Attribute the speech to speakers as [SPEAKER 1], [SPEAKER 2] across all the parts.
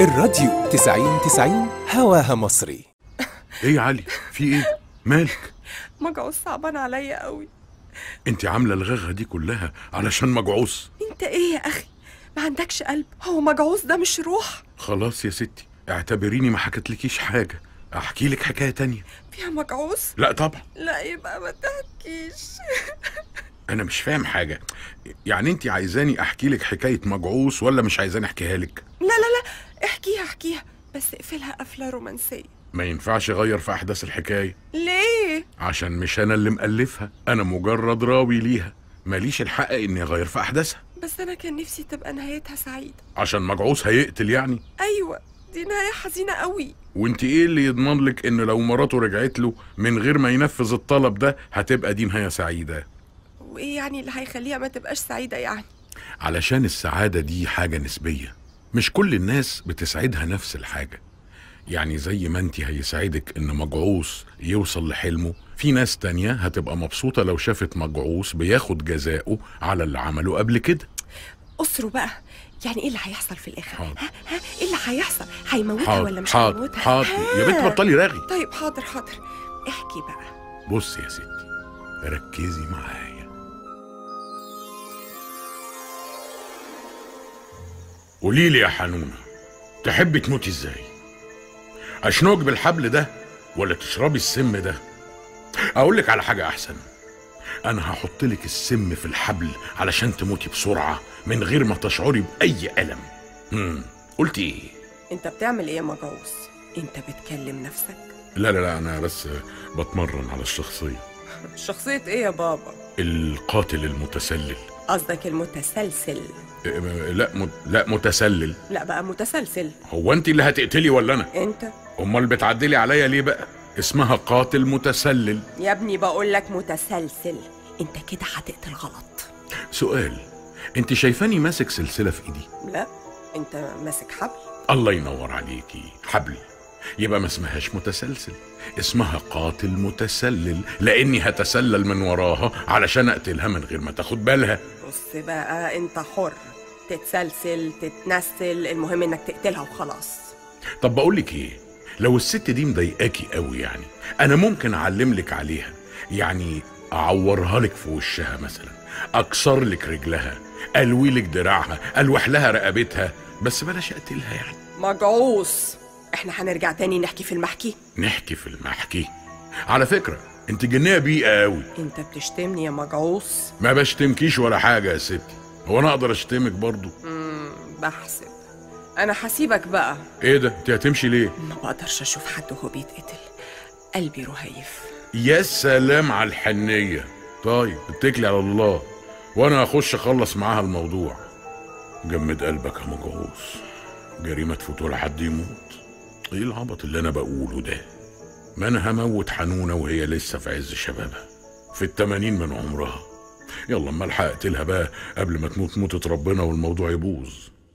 [SPEAKER 1] الراديو 90 90 هواها مصري
[SPEAKER 2] ايه يا علي في ايه مالك
[SPEAKER 3] مجعوز صعبان عليا قوي
[SPEAKER 2] انت عامله الغغه دي كلها علشان مجعوص
[SPEAKER 3] انت ايه يا اخي ما عندكش قلب هو مجعوز ده مش روح
[SPEAKER 2] خلاص يا ستي اعتبريني ما حكيتلكيش حاجه احكي لك حكايه تانية
[SPEAKER 3] فيها مجعوز
[SPEAKER 2] لا طبعا
[SPEAKER 3] لا يبقى ما تحكيش
[SPEAKER 2] انا مش فاهم حاجه يعني انت عايزاني احكي لك حكايه مجعوص ولا مش عايزاني احكيها لك
[SPEAKER 3] لا لا لا احكيها احكيها بس اقفلها قفله رومانسيه
[SPEAKER 2] ما ينفعش اغير في احداث الحكايه
[SPEAKER 3] ليه
[SPEAKER 2] عشان مش انا اللي مألفها انا مجرد راوي ليها ماليش الحق اني اغير في احداثها
[SPEAKER 3] بس انا كان نفسي تبقى نهايتها سعيده
[SPEAKER 2] عشان مجعوص هيقتل يعني
[SPEAKER 3] ايوه دي نهايه حزينه قوي
[SPEAKER 2] وانت ايه اللي يضمن لك ان لو مراته رجعت له من غير ما ينفذ الطلب ده هتبقى دي نهايه سعيده
[SPEAKER 3] وايه يعني اللي هيخليها ما تبقاش سعيده يعني
[SPEAKER 2] علشان السعاده دي حاجه نسبيه مش كل الناس بتسعدها نفس الحاجه يعني زي ما انت هيسعدك ان مجعوص يوصل لحلمه في ناس تانية هتبقى مبسوطة لو شافت مجعوص بياخد جزاؤه على اللي عمله قبل كده
[SPEAKER 3] اسره بقى يعني ايه اللي هيحصل في الاخر
[SPEAKER 2] حاضر.
[SPEAKER 3] ها ها ايه اللي هيحصل هيموتها
[SPEAKER 2] حاضر
[SPEAKER 3] ولا مش
[SPEAKER 2] حاضر
[SPEAKER 3] هيموتها
[SPEAKER 2] حاضر يا بنت
[SPEAKER 3] ها.
[SPEAKER 2] بطلي رغي
[SPEAKER 3] طيب حاضر حاضر احكي بقى
[SPEAKER 2] بص يا ستي ركزي معايا قولي لي يا حنونة تحبي تموتي ازاي اشنوك بالحبل ده ولا تشربي السم ده اقول لك على حاجة احسن انا هحط لك السم في الحبل علشان تموتي بسرعة من غير ما تشعري باي الم امم قلت ايه
[SPEAKER 3] انت بتعمل ايه يا مجعوز انت بتكلم نفسك
[SPEAKER 2] لا لا لا انا بس بتمرن على الشخصية
[SPEAKER 3] شخصية ايه يا بابا
[SPEAKER 2] القاتل المتسلل
[SPEAKER 3] قصدك المتسلسل
[SPEAKER 2] إيه، لا مت... لا متسلل
[SPEAKER 3] لا بقى متسلسل
[SPEAKER 2] هو انت اللي هتقتلي ولا انا
[SPEAKER 3] انت
[SPEAKER 2] امال بتعدلي عليا ليه بقى اسمها قاتل متسلل
[SPEAKER 3] يا ابني بقول لك متسلسل انت كده هتقتل غلط
[SPEAKER 2] سؤال انت شايفاني ماسك سلسله في ايدي
[SPEAKER 3] لا انت ماسك حبل
[SPEAKER 2] الله ينور عليكي حبل يبقى ما اسمهاش متسلسل اسمها قاتل متسلل لاني هتسلل من وراها علشان اقتلها من غير ما تاخد بالها
[SPEAKER 3] بص بقى انت حر تتسلسل تتنسل المهم انك تقتلها وخلاص
[SPEAKER 2] طب بقول لك ايه لو الست دي مضايقاكي قوي يعني انا ممكن اعلم لك عليها يعني اعورها لك في وشها مثلا اكسر لك رجلها الوي لك دراعها الوح لها رقبتها بس بلاش اقتلها يعني
[SPEAKER 3] مجعوز احنا هنرجع تاني نحكي في المحكي
[SPEAKER 2] نحكي في المحكي على فكره انت جنيه بيئه قوي
[SPEAKER 3] انت بتشتمني يا مجعوز
[SPEAKER 2] ما بشتمكيش ولا حاجه يا ستي هو انا اقدر اشتمك برضو
[SPEAKER 3] مم، بحسب انا هسيبك بقى
[SPEAKER 2] ايه ده انت هتمشي ليه
[SPEAKER 3] ما بقدرش اشوف حد وهو بيتقتل قلبي رهيف
[SPEAKER 2] يا سلام على الحنيه طيب اتكلي على الله وانا هخش اخلص معاها الموضوع جمد قلبك يا مجعوز جريمه تفوت ولا حد يموت ايه العبط اللي انا بقوله ده ما انا هموت حنونه وهي لسه في عز شبابها في التمانين من عمرها يلا اما الحق اقتلها بقى قبل ما تموت موتة ربنا والموضوع يبوظ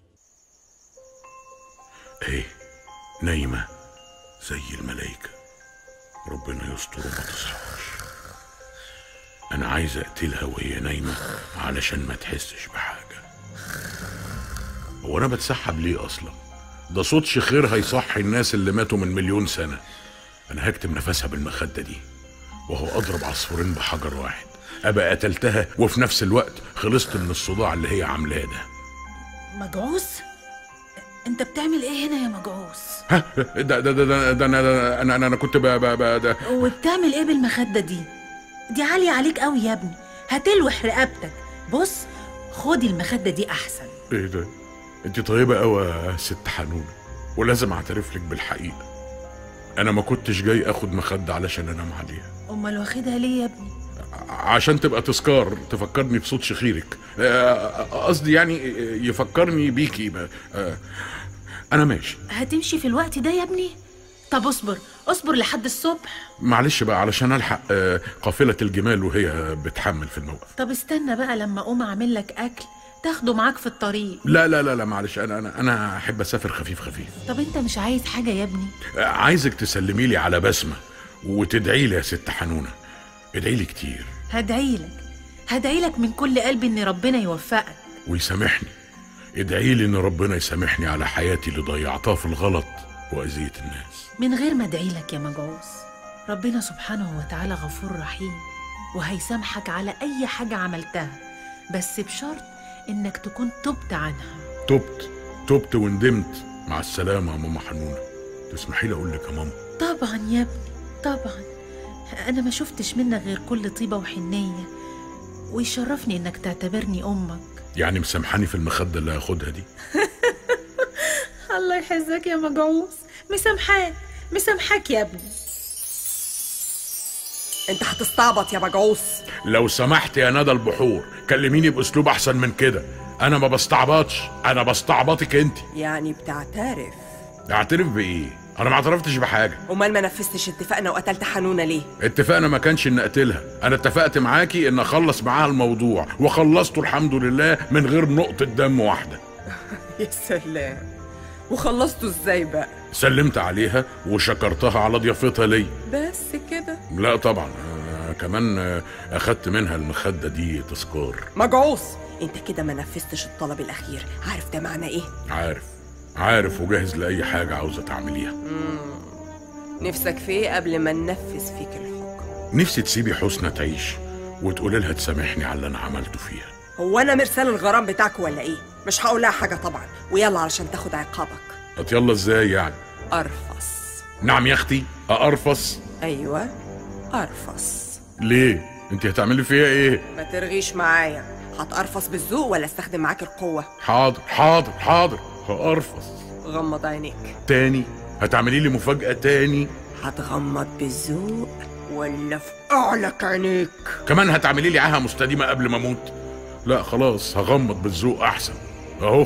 [SPEAKER 2] ايه نايمة زي الملايكة ربنا يستر وما تصحاش انا عايز اقتلها وهي نايمة علشان ما تحسش بحاجة هو انا بتسحب ليه اصلا ده صوت شخير هيصحي الناس اللي ماتوا من مليون سنة انا هكتم نفسها بالمخدة دي وهو اضرب عصفورين بحجر واحد ابقى قتلتها وفي نفس الوقت خلصت من الصداع اللي هي عاملاه ده
[SPEAKER 4] مجعوز انت بتعمل ايه هنا يا مجعوز
[SPEAKER 2] ها ده ده ده ده, ده انا ده انا انا انا كنت ب ب ب ده
[SPEAKER 4] وبتعمل ايه بالمخدة دي دي عالية عليك قوي يا ابني هتلوح رقبتك بص خدي المخدة دي احسن
[SPEAKER 2] ايه ده انت طيبه قوي يا ست حنونه ولازم اعترف لك بالحقيقه انا ما كنتش جاي اخد مخده علشان انام عليها
[SPEAKER 4] امال واخدها ليه يا ابني
[SPEAKER 2] ع- عشان تبقى تذكار تفكرني بصوت شخيرك آه، قصدي يعني يفكرني بيكي ب- آه، انا ماشي
[SPEAKER 4] هتمشي في الوقت ده يا ابني طب اصبر اصبر لحد الصبح
[SPEAKER 2] معلش بقى علشان الحق آه، قافله الجمال وهي بتحمل في الموقف
[SPEAKER 4] طب استنى بقى لما اقوم اعمل لك اكل تاخده معاك في الطريق
[SPEAKER 2] لا لا لا لا معلش انا انا انا احب اسافر خفيف خفيف
[SPEAKER 4] طب انت مش عايز حاجة يا ابني
[SPEAKER 2] آه، عايزك تسلمي لي على بسمه وتدعي لي يا ست حنونه ادعي لي كتير
[SPEAKER 4] هدعي لك هدعي لك من كل قلبي ان ربنا يوفقك
[SPEAKER 2] ويسامحني ادعي لي ان ربنا يسامحني على حياتي اللي ضيعتها في الغلط واذية الناس
[SPEAKER 4] من غير ما ادعي لك يا مجعوز ربنا سبحانه وتعالى غفور رحيم وهيسامحك على اي حاجه عملتها بس بشرط انك تكون تبت عنها
[SPEAKER 2] تبت تبت وندمت مع السلامة يا ماما حنونة تسمحي لي اقول لك يا ماما
[SPEAKER 4] طبعا يا ابني طبعا انا ما شفتش منك غير كل طيبه وحنيه ويشرفني انك تعتبرني امك
[SPEAKER 2] يعني مسامحاني في المخدة اللي هاخدها دي
[SPEAKER 4] الله يحزك يا مجعوز مسامحاك مسامحاك يا ابني
[SPEAKER 3] انت هتستعبط يا مجعوص
[SPEAKER 2] لو سمحت يا ندى البحور كلميني باسلوب احسن من كده انا ما بستعبطش انا بستعبطك انت
[SPEAKER 3] يعني بتعترف
[SPEAKER 2] اعترف بايه انا ما اعترفتش بحاجه
[SPEAKER 3] امال ما نفذتش اتفاقنا وقتلت حنونه ليه
[SPEAKER 2] اتفقنا ما كانش ان اقتلها انا اتفقت معاكي ان اخلص معاها الموضوع وخلصته الحمد لله من غير نقطه دم واحده
[SPEAKER 3] يا سلام وخلصته ازاي بقى
[SPEAKER 2] سلمت عليها وشكرتها على ضيافتها لي
[SPEAKER 3] بس كده
[SPEAKER 2] لا طبعا آه كمان آه اخدت منها المخده دي تذكار
[SPEAKER 3] مجعوص انت كده ما نفذتش الطلب الاخير عارف ده معناه ايه
[SPEAKER 2] عارف عارف وجاهز لاي حاجه عاوزه تعمليها
[SPEAKER 3] نفسك في ايه قبل ما ننفذ فيك الحكم
[SPEAKER 2] نفسي تسيبي حسنى تعيش وتقولي لها تسامحني على اللي انا عملته فيها
[SPEAKER 3] هو انا مرسال الغرام بتاعك ولا ايه مش هقول لها حاجه طبعا ويلا علشان تاخد عقابك
[SPEAKER 2] طب يلا ازاي يعني
[SPEAKER 3] ارفص
[SPEAKER 2] نعم يا اختي اقرفص
[SPEAKER 3] ايوه ارفص
[SPEAKER 2] ليه انت هتعملي فيها ايه
[SPEAKER 3] ما ترغيش معايا هتقرفص بالذوق ولا استخدم معاك القوه
[SPEAKER 2] حاضر حاضر حاضر هقرفص
[SPEAKER 3] غمض عينيك
[SPEAKER 2] تاني هتعملي لي مفاجأة تاني
[SPEAKER 3] هتغمض بالذوق ولا في اعلك عينيك
[SPEAKER 2] كمان هتعملي لي عاهة مستديمة قبل ما اموت لا خلاص هغمض بالذوق احسن اهو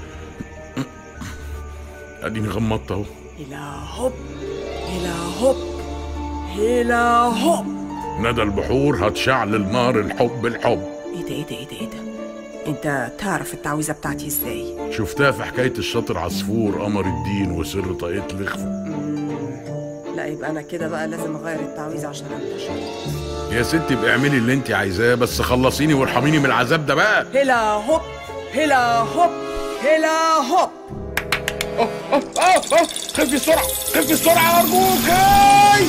[SPEAKER 2] اديني غمضت اهو
[SPEAKER 3] هلا هوب هلا هوب هلا هوب
[SPEAKER 2] ندى البحور هتشعل نار الحب الحب
[SPEAKER 3] ايه ده ايه ده ايه ده ايه ده انت تعرف التعويذه بتاعتي ازاي
[SPEAKER 2] شفتها في حكاية الشاطر عصفور قمر الدين وسر طاقية الإخفاء
[SPEAKER 3] لا يبقى انا كده بقى لازم اغير التعويذه عشان انتشر
[SPEAKER 2] يا ستي ابقي اعملي اللي انت عايزاه بس خلصيني وارحميني من العذاب ده بقى
[SPEAKER 3] هلا هوب هلا هوب هلا هوب
[SPEAKER 2] اه اه اه اه خفي بسرعة خفي بسرعة أرجوك هاي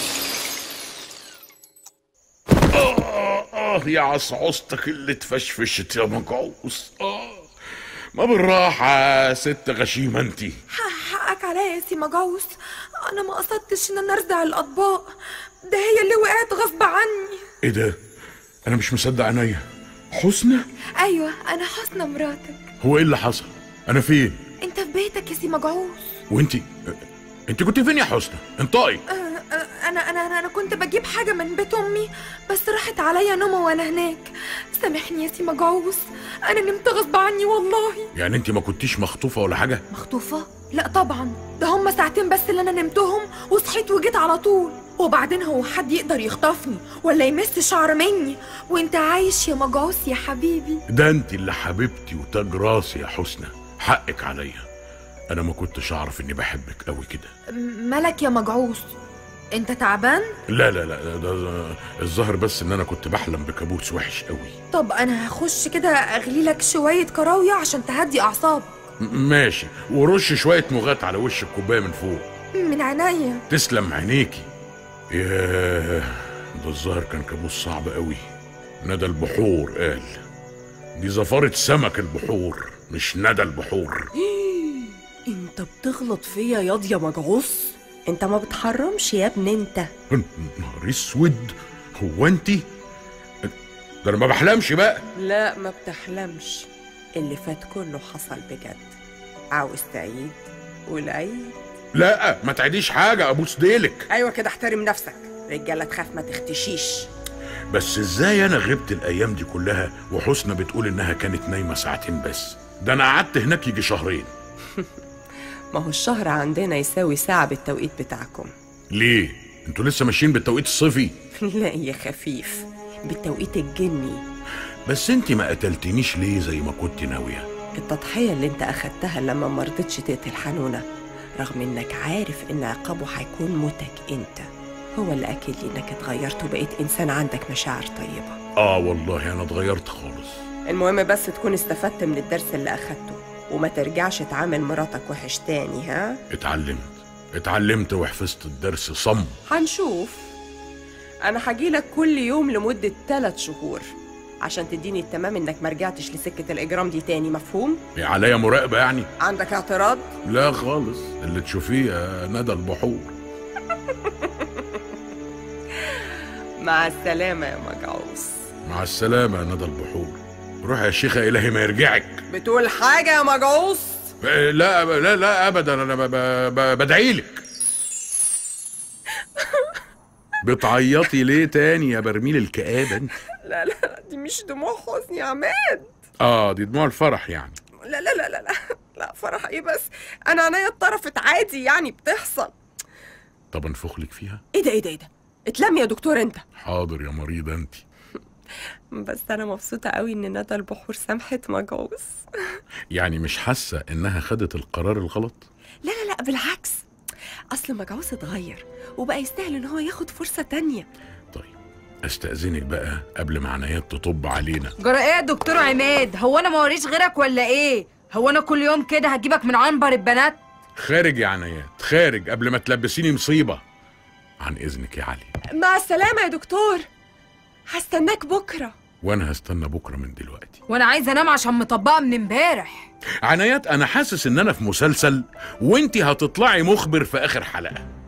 [SPEAKER 2] آه آه يا عصعصتك اللي اتفشفشت يا مجعوص آه ما بالراحة يا ست غشيمة انتي
[SPEAKER 5] حقك عليا يا سي مجوز انا ما قصدتش ان انا ارزع الاطباق ده هي اللي وقعت غصب عني
[SPEAKER 2] ايه ده؟ أنا مش مصدق عينيا حسنى؟
[SPEAKER 5] ايوه انا حسنى مراتك
[SPEAKER 2] هو ايه اللي حصل؟ أنا فين؟
[SPEAKER 5] انت في بيتك يا سي مجعوز
[SPEAKER 2] وانتي انت كنت فين يا حسنى؟ انطقي
[SPEAKER 5] أه، أه، انا انا انا كنت بجيب حاجه من بيت امي بس راحت عليا نومه وانا هناك سامحني يا سي مجعوز انا نمت غصب عني والله
[SPEAKER 2] يعني انت ما كنتيش مخطوفة ولا حاجة؟
[SPEAKER 5] مخطوفه لا طبعا ده هما ساعتين بس اللي انا نمتهم وصحيت وجيت على طول وبعدين هو حد يقدر يخطفني ولا يمس شعر مني وانت عايش يا مجعوز يا حبيبي
[SPEAKER 2] ده انت اللي حبيبتي وتاج راسي يا حسنى حقك عليا انا ما كنتش اعرف اني بحبك قوي كده
[SPEAKER 5] م- مالك يا مجعوز انت تعبان
[SPEAKER 2] لا لا لا ده, ده الظاهر بس ان انا كنت بحلم بكابوس وحش قوي
[SPEAKER 5] طب انا هخش كده اغلي لك شويه كراويه عشان تهدي اعصابك
[SPEAKER 2] م- ماشي ورش شويه مغات على وش الكوبايه من فوق
[SPEAKER 5] من عينيا
[SPEAKER 2] تسلم عينيكي ياه ده الظاهر كان كابوس صعب قوي ندى البحور قال دي زفارة سمك البحور مش ندى البحور
[SPEAKER 3] انت بتغلط فيا ياض يا مجعوص انت ما بتحرمش يا ابني انت
[SPEAKER 2] نهار اسود هو انت ده انا ما بحلمش بقى
[SPEAKER 3] لا ما بتحلمش اللي فات كله حصل بجد عاوز تعيد والعيد
[SPEAKER 2] لا ما تعيديش حاجه ابوس ديلك
[SPEAKER 3] ايوه كده احترم نفسك رجاله تخاف ما تختشيش
[SPEAKER 2] بس ازاي انا غبت الايام دي كلها وحسنى بتقول انها كانت نايمه ساعتين بس ده انا قعدت هناك يجي شهرين
[SPEAKER 3] ما هو الشهر عندنا يساوي ساعة بالتوقيت بتاعكم
[SPEAKER 2] ليه انتوا لسه ماشيين بالتوقيت الصيفي
[SPEAKER 3] لا يا خفيف بالتوقيت الجني
[SPEAKER 2] بس انت ما قتلتنيش ليه زي ما كنت ناويه
[SPEAKER 3] التضحية اللي انت أخدتها لما مرضتش تقتل حنونة رغم انك عارف ان عقابه هيكون موتك انت هو اللي أكد لي انك اتغيرت وبقيت إنسان عندك مشاعر طيبة
[SPEAKER 2] اه والله انا اتغيرت خالص
[SPEAKER 3] المهم بس تكون استفدت من الدرس اللي أخدته وما ترجعش تعامل مراتك وحش تاني ها
[SPEAKER 2] اتعلمت اتعلمت وحفظت الدرس صم
[SPEAKER 3] هنشوف أنا هجيلك كل يوم لمدة ثلاث شهور عشان تديني التمام إنك ما رجعتش لسكة الإجرام دي تاني مفهوم؟
[SPEAKER 2] عليا مراقبة يعني
[SPEAKER 3] عندك اعتراض؟
[SPEAKER 2] لا خالص اللي تشوفيه يا ندى البحور
[SPEAKER 3] مع السلامة يا مجعوص
[SPEAKER 2] مع السلامة يا ندى البحور روح يا شيخة إلهي ما يرجعك
[SPEAKER 3] بتقول حاجة يا مجعوص؟
[SPEAKER 2] لا لا لا أبدا أنا ب- ب- ب- بدعيلك بتعيطي ليه تاني يا برميل الكآبة انت؟
[SPEAKER 3] لا لا لا دي مش دموع حزن يا عماد
[SPEAKER 2] اه دي دموع الفرح يعني
[SPEAKER 3] لا لا لا لا لا لا فرح ايه بس انا عينيا اتطرفت عادي يعني بتحصل
[SPEAKER 2] طب انفخ لك فيها
[SPEAKER 3] ايه ده ايه ده ايه ده اتلم يا دكتور انت
[SPEAKER 2] حاضر يا مريضة انت
[SPEAKER 3] بس انا مبسوطه قوي ان ندى البحور سامحت مجوز
[SPEAKER 2] يعني مش حاسة انها خدت القرار الغلط
[SPEAKER 3] لا لا لا بالعكس اصل مجعوز اتغير وبقى يستاهل ان هو ياخد فرصه تانية
[SPEAKER 2] طيب استأذنك بقى قبل ما عنايات تطب علينا
[SPEAKER 6] جرى ايه يا دكتور عماد هو انا موريش غيرك ولا ايه هو انا كل يوم كده هجيبك من عنبر البنات
[SPEAKER 2] خارج يا عنايات خارج قبل ما تلبسيني مصيبة عن إذنك يا علي
[SPEAKER 3] مع السلامه يا دكتور هستناك بكره
[SPEAKER 2] وأنا هستنى بكرة من دلوقتي
[SPEAKER 6] وانا عايزه انام عشان مطبقه من امبارح
[SPEAKER 2] عنايات أنا حاسس إن أنا في مسلسل وإنتي هتطلعي مخبر في آخر حلقة